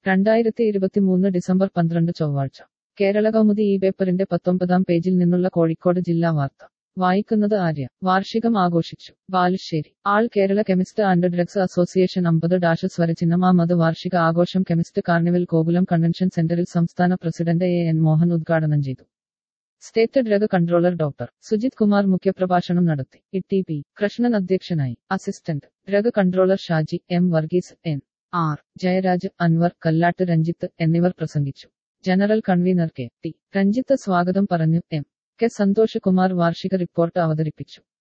രണ്ടായിരത്തി ഇരുപത്തിമൂന്ന് ഡിസംബർ പന്ത്രണ്ട് ചൊവ്വാഴ്ച കേരള കൗമുദി ഈ പേപ്പറിന്റെ പത്തൊമ്പതാം പേജിൽ നിന്നുള്ള കോഴിക്കോട് ജില്ലാ വാർത്ത വായിക്കുന്നത് ആര്യ വാർഷികം ആഘോഷിച്ചു Balussery all Kerala chemist and drugs association അമ്പത് ഡാഷ് സ്വരചിഹ്നമാമത് വാർഷിക ആഘോഷം കെമിസ്റ്റ് കാർണിവൽ ഗോകുലം കൺവെൻഷൻ സെന്ററിൽ സംസ്ഥാന പ്രസിഡന്റ് എ എൻ മോഹൻ ഉദ്ഘാടനം ചെയ്തു state drug controller doctor Sujith Kumar മുഖ്യപ്രഭാഷണം നടത്തി ഇ ടി പി കൃഷ്ണൻ അധ്യക്ഷനായി assistant drug controller Shaji M Varghese N R Jayaraj Anwar Kallatt Ranjith എന്നിവർ പ്രസംഗിച്ചു general convener K T Ranjith സ്വാഗതം പറഞ്ഞു എം കെ സന്തോഷ് കുമാർ വാർഷിക റിപ്പോർട്ട് അവതരിപ്പിച്ചു